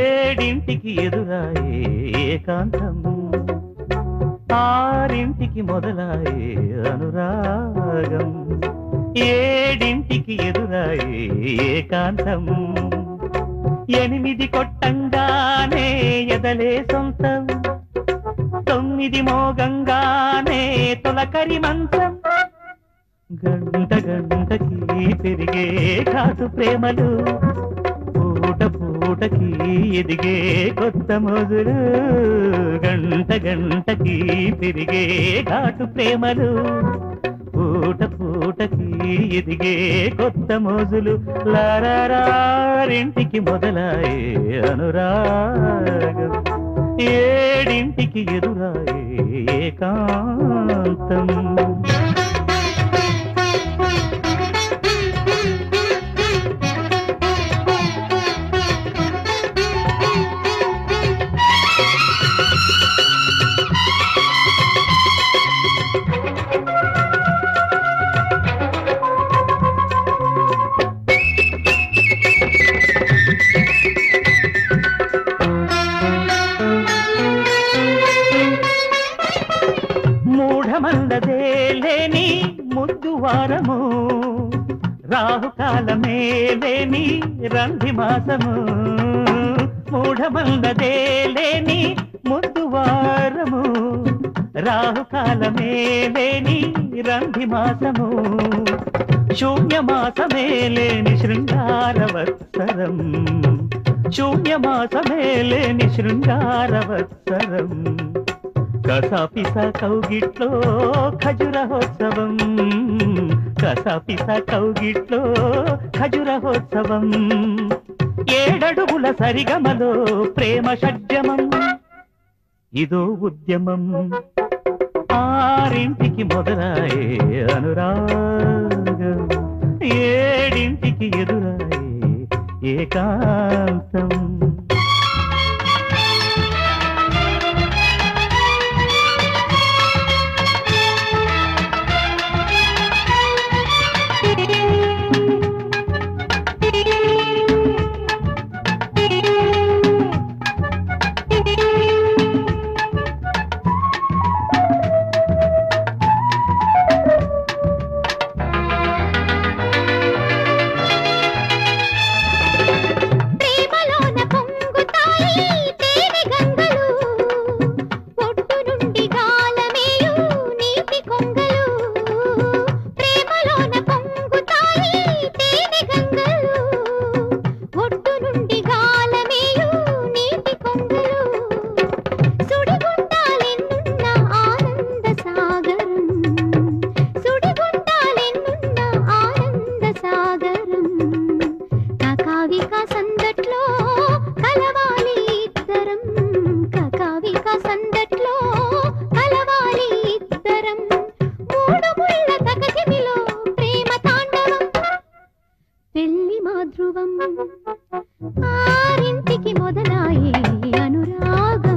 ఏడింటికి ఎదురాయే ఏకాంతం ఆరింటికి మొదలాయే అనురాగం ఏడింటికి ఎదురాయే ఏకాంతం ఎనిమిది కొట్టంగానే ఎదలే సొంతం తొమ్మిది మోగంగానే తొలకరి మంచం గంట గంటకి పెరిగే కాసు ప్రేమలు పూట పూటకి ఎదిగే కొత్త మొదలు గంట గంటకి పెరిగే ఘాటు ప్రేమలు పూట పూటకి ఎదిగే కొత్త మోజులు లారారింటికి మొదలాయే అనురాగం ఏడింటికి ఎదురాయే ఏకాంతం మూఢమందదే లేని ముద్దు వారము రాహుకాలమే లేని రంధి మాసము మూఢమందదే లేని ముద్దు వారము రాహుకాలమే లేని రంధి మాసము శూన్యమాసమే లేని శృంగారవత్సరం శూన్యమాసమే లేని శృంగారవత్సరం కసాపిస కౌగిట్లో ఖజురహోత్సవం కసాపిస కౌగిట్లో ఖజురహోత్సవం ఏడడుగుల సరిగమలో ప్రేమ షడ్జమం ఇదో ఉద్యమం ఆరింటికి మొదలాయే అనురాగం ఏడింటికి ఎదురాయే ఏకాంతం ప్రేమలోన పొంగుతాయి తేనె గంగలు ఒడ్డు నుండి గాలమేయు నీటి కొంగలు ప్రేమలోన పొంగుతాయి తేనె గంగలు ఒడ్డు నుండి గాలమేయు నీటి కొంగలు సుడిగుండాలెన్నున్న ఆనంద సాగరం సుడిగుండాలెన్నున్న ఆనంద సాగరం కకావిక సందట్లో కలవాలి ఇద్దరం కకావిక సందట్లో కలవాలి ఇద్దరం మూడు ముళ్ళ తకటిమిలో ప్రేమ తాండవం పెళ్లి మాధృవం ఆరింటికి మొదలాయే అనురాగం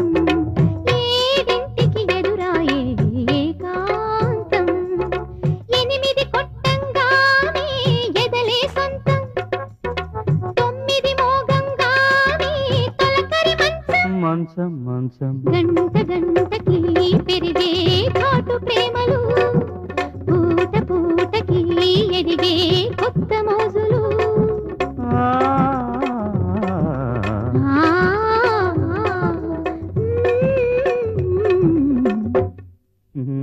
ఏడింటికి ఎదురాయే ఏకాంతం ఎనిమిది కొట్టంగానే ఎదలే సొంతం తొమ్మిది మోగంగానే తొలకరి మంచం మంచం మంచం గంట గంటకి పెరిగే ఘాటు ప్రేమలు పూట పూటకి ఎదిగే కొత్త మోజులు ఆ, ఆ, మ్మ్.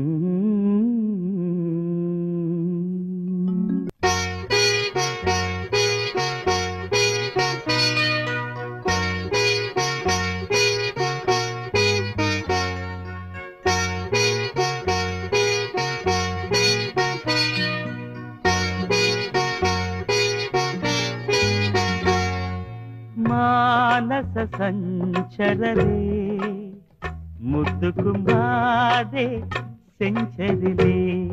మ్మ్. మానస సంచరలే ముద్దుకు మాదే సెంచరిలే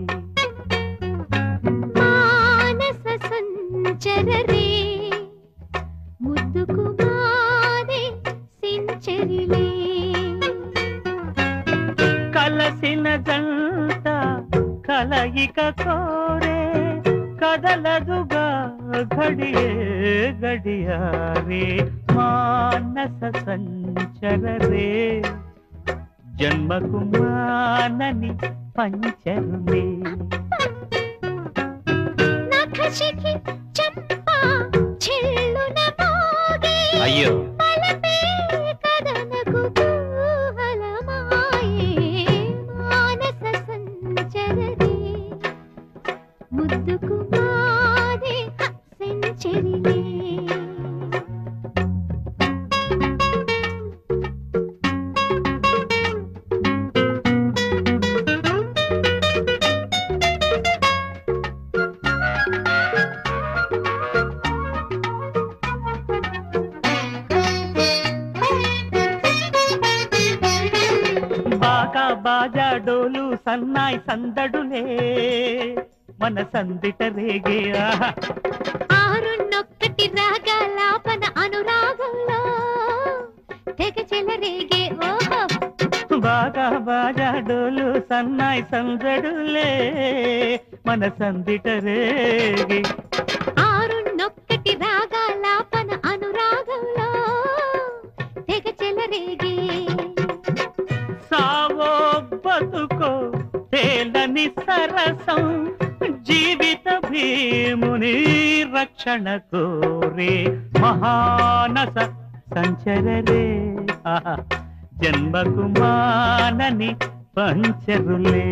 మానస సంచరరే ముద్దుకు మాదే సెంచరిలే కలసిన జంట కలయిక కోరే కదలదుగా ఘడియే గడియారే మానస జన్మకు మానని పంచరులే నఖశిఖి చంపా చెల్లున మోగే అయ్యో పలపే కదనకు కుతూహలమాయే మానస సంచరరే ముద్దుకు మాదే సెంచరిలే బాగా బాజా డోలు సన్నాయి సందడులే మన సందిట రేగే ఆహా. ఆరున్నొక్కటి రాగాలాపన అనురాగంలో తెగ చెలరేగే ఓహో బాగా బాజా డోలు సన్నాయి సందడులే మన సందిట రేగే ఆరున్నొక్కటి రాగాలాపన అనురాగంలో తెగ చెలరేగే సావో బతుకో తేలని సరసం జీవిత భీముని రక్షణ కోరే మహానస సంచరరే ఆహా. జన్మకు మానని పంచరులే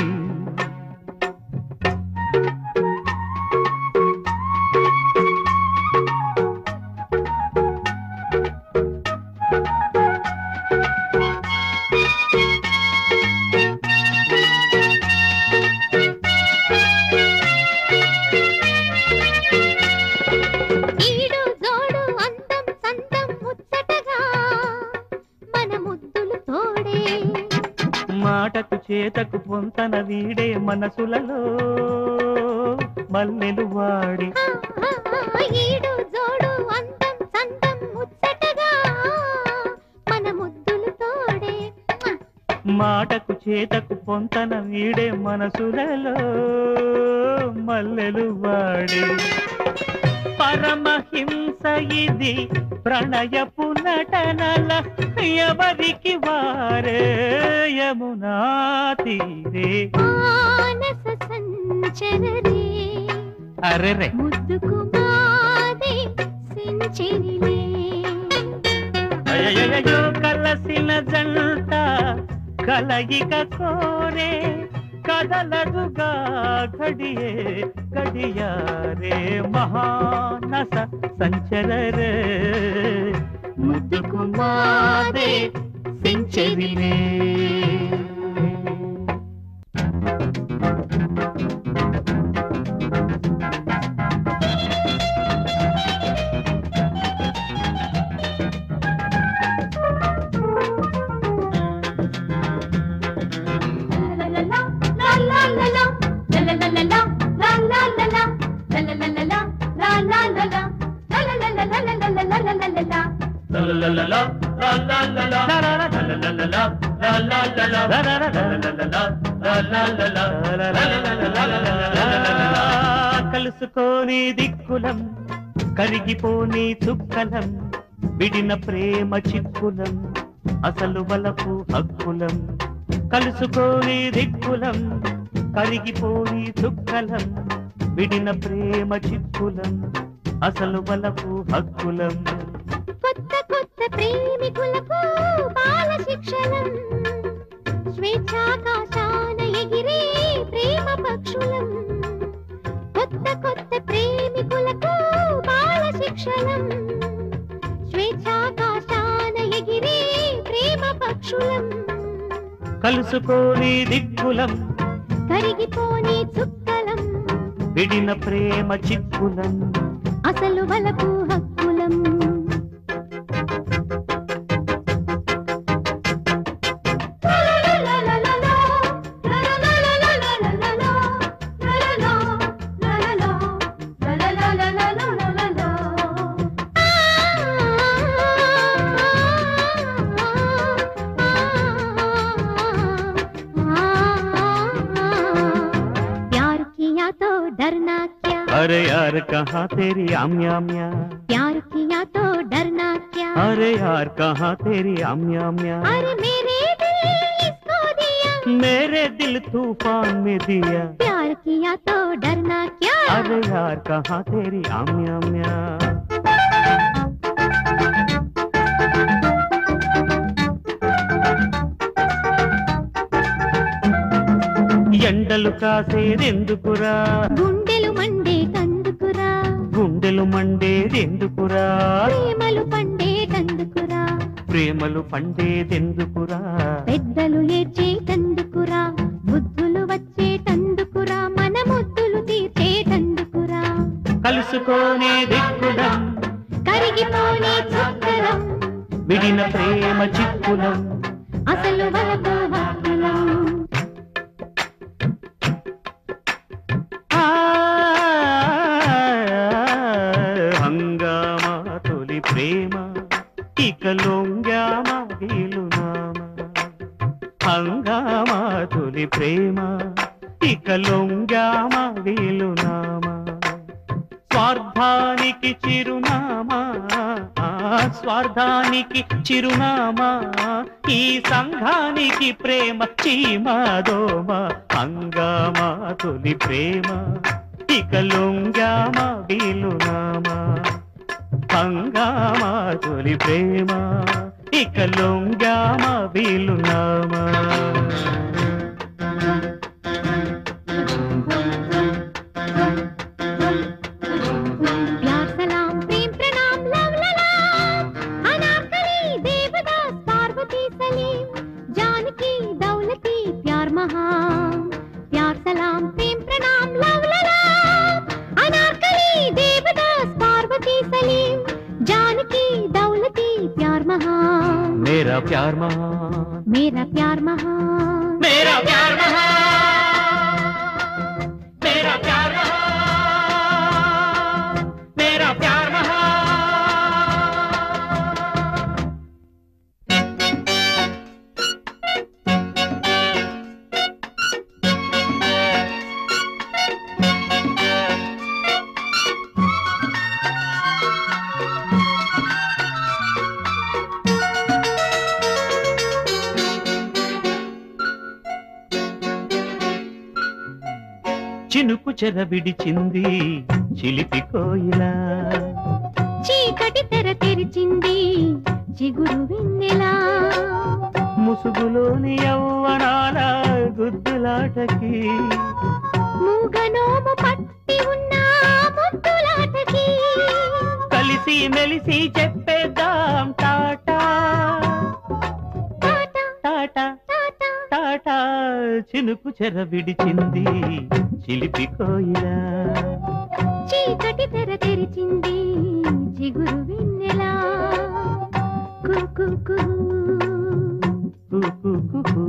ఈడు జోడు అందం సందం ముచ్చటగా మన ముద్దులు తోడే మాటకు చేతకు పొంతన వీడే మనసులలో మల్లెలు వాడి ఆ, ఈడు జోడు అందం సందం ముచ్చటగా మన ముద్దులు తోడే మాటకు చేతకు పొంతన వీడే మనసులలో మల్లెలు వాడి పరమహింస ఇది ప్రణయపు నటనల ఎవరికి వారే యమునా తీరే మానస సంచరరే అరెరే ముద్దుకు మాదే సెంచరిలే అయ్యయ్యో కలసిన జంట కలయిక కోరే కదలదుగా ఘడియే గడియారే మహానస సంచరరే ముద్దుకు మాదే సెంచరిలే కలుసుకోని దిక్కులం కరిగిపోని చుక్కలం విడిన ప్రేమ చిక్కులం అసలు వలపు హక్కులం కలుసుకోని దిక్కులం కరిగిపోని చుక్కలం విడిన ప్రేమ చిక్కులం అసలు వలపు హక్కులం కొత్త కొత్త ప్రేమికులకు బాల శిక్షలం స్వేచ్ఛాకాశాన ఎగిరే ప్రేమ పక్షులం కొత్త కొత్త ప్రేమికులకు బాల శిక్షలం స్వేచ్ఛాకాశాన ఎగిరే ప్రేమ పక్షులం కలుసుకోని దిక్కులం కరిగిపోని చుక్కలం విడిన ప్రేమ చిక్కులం అసలు వలపు హక్కులం प्यार किया तो डरना क्या अरे यार कहाँ तेरी आम्याम्या प्यार किया तो डरना क्या अरे यार कहाँ तेरी आम्याम्या अरे मेरे दिल इसको मेरे दिल तूफान में दिया प्यार किया तो डरना क्या अरे यार कहाँ तेरी आम्या म्या ఎండలు కాసేదెందుకురా గుండెలు మండే తందుకురా గుండెలు మండేదెందుకురా ప్రేమలు పండే తందుకురా ప్రేమలు పండేదెందుకురా పెద్దలు ఏడ్చే తందుకురా బుద్ధులు వచ్చే తందుకురా మన ముద్దులు తీర్చే తందుకురా కలుసుకోనే దిక్కులం కరిగిపోనే చుక్కలం విడిన ప్రేమ చిక్కులం అసలు వలపు హక్కులం ఆ, హంగామా తొలి ప్రేమ ఇక లొంగామా వీలునామా హంగామా తొలి ప్రేమ ఇక లొంగామా వీలునామా స్వార్థానికి చిరునామా ఆ, స్వార్థానికి చిరునామా ఈ సంఘానికి ప్రేమ చీమాదోమ హంగామా తొలి ప్రేమ ఇక లొంగామా వీలునామా హంగామా తొలి ప్రేమ ఇక లొంగామా వీలునామా प्यार सलाम प्रेम प्रणाम लव ललाम अनारकली देवदास पार्वती सलीम जानकी दौलती प्यार महान प्यार सलाम प्रेम प्रणाम लव ललाम अनारकली देवदास पार्वती सलीम जानकी दौलती प्यार महान मेरा प्यार महान मेरा प्यार महान मेरा प्यार महान मेरा प्यार महान मेरा प्यार महान చినుకు చెర విడిచింది చిలిపి కోయిలా చీకటి తెర తెరిచింది చిగురు వెన్నెలా ముసుగులోని యవ్వనాల గుద్దులాటకి మూగనోము పట్టి ఉన్న ముద్దులాటకి కలిసి మెలిసి చెప్పేద్దాం టాటా టాటా టాటా టాటా టాటా చినుకు చెర విడిచింది చిలిపి కోయిలా చీకటి తెర తెరిచింది చిగురు వెన్నెలా కు కు కు. కు కు కు కు.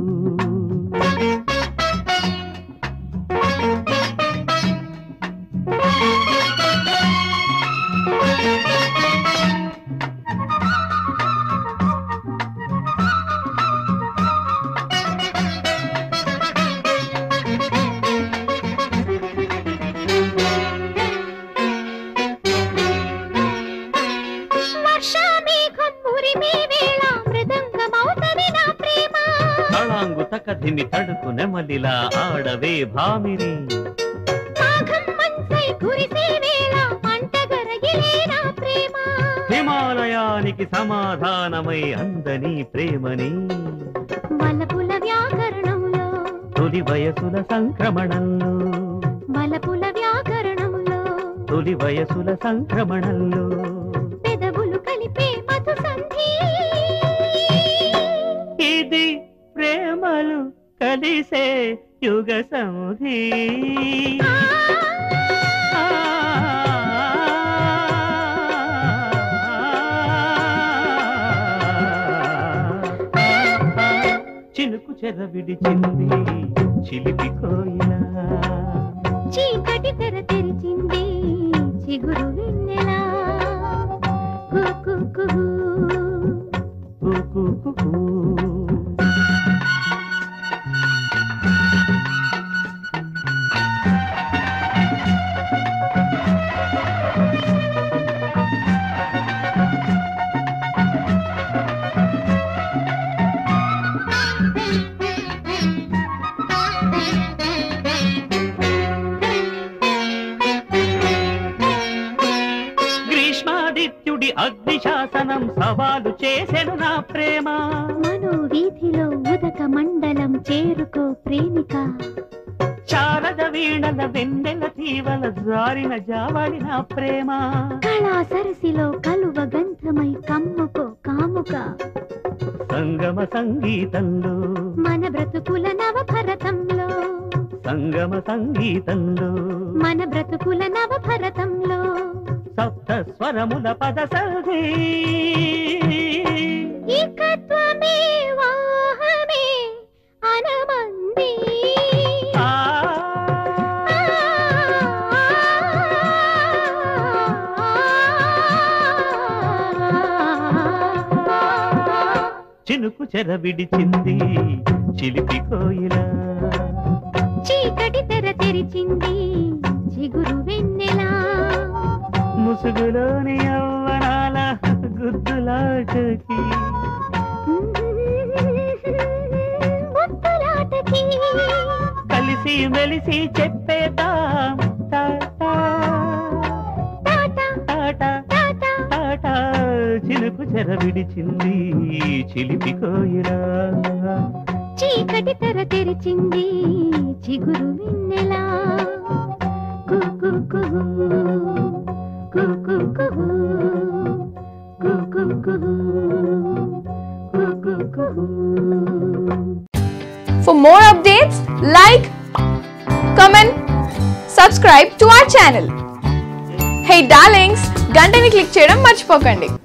వర్షామేఘం ఉరిమే వేళ మృదంగమవుతది నా ప్రేమ తళాంగు తకధిమి తడుకు నెమలిలా ఆడవే భామిని మాఘం మంచై కురిసే వేళ మంటగరగిలే నా ప్రేమ హిమాలయానికి సమాధానమై అందని ప్రేమని వలపుల వ్యాకరణంలో తొలి వయసుల సంక్రమణంలో వలపుల వ్యాకరణంలో తొలి వయసుల సంక్రమణంలో పెదవులు కలిపే మధు సంధి ఇది ప్రేమలు కలిసే యుగ సముధి ఆ, ఆ. చినుకు చెర విడిచింది చిలిపి కోయిలా చీకటి తెర తెరిచింది చిగురు వెన్నెలా కు కు కు. కు కు కు కు. శాసనం సవాలు చేసెను నా ప్రేమ మనో వీధిలో ఉదక మండలం చేరుకో ప్రేమిక శారద వీణల వెన్నెల తీవల జారిన జావళి నా ప్రేమ కళా సరసిలో కలువ గంధమై కమ్ముకో కాముక సంగమ సంగీతంలో మన బ్రతుకుల నవ భరతంలో సంగమ సంగీతంలో మన బ్రతుకుల నవ భరతంలో సప్త స్వరముల పద సల్ది ఏకత్వమే వాహమే అనమంది ఆ, చినుకు చెర విడిచింది చిలిపి కోయిల చీకటి తెర తెరిచింది చిగురు వెన్నెలా ముసుగులోని యవ్వనాల గుద్దులాటకి ముద్దులాటకి కలిసి మెలిసి చెప్పేద్దాం టాటా టాటా టాటా టాటా టాటా చినుకు చెర విడిచింది చిలిపి కోయిలా చీకటి తెర తెరిచింది చిగురు వెన్నెలా కుకు కుహు కుకు కుహు కుకు కుహు కుకు కుహు For more updates, like, comment, subscribe to our channel. Hey darlings, గంటని click చేయడం మర్చిపోకండి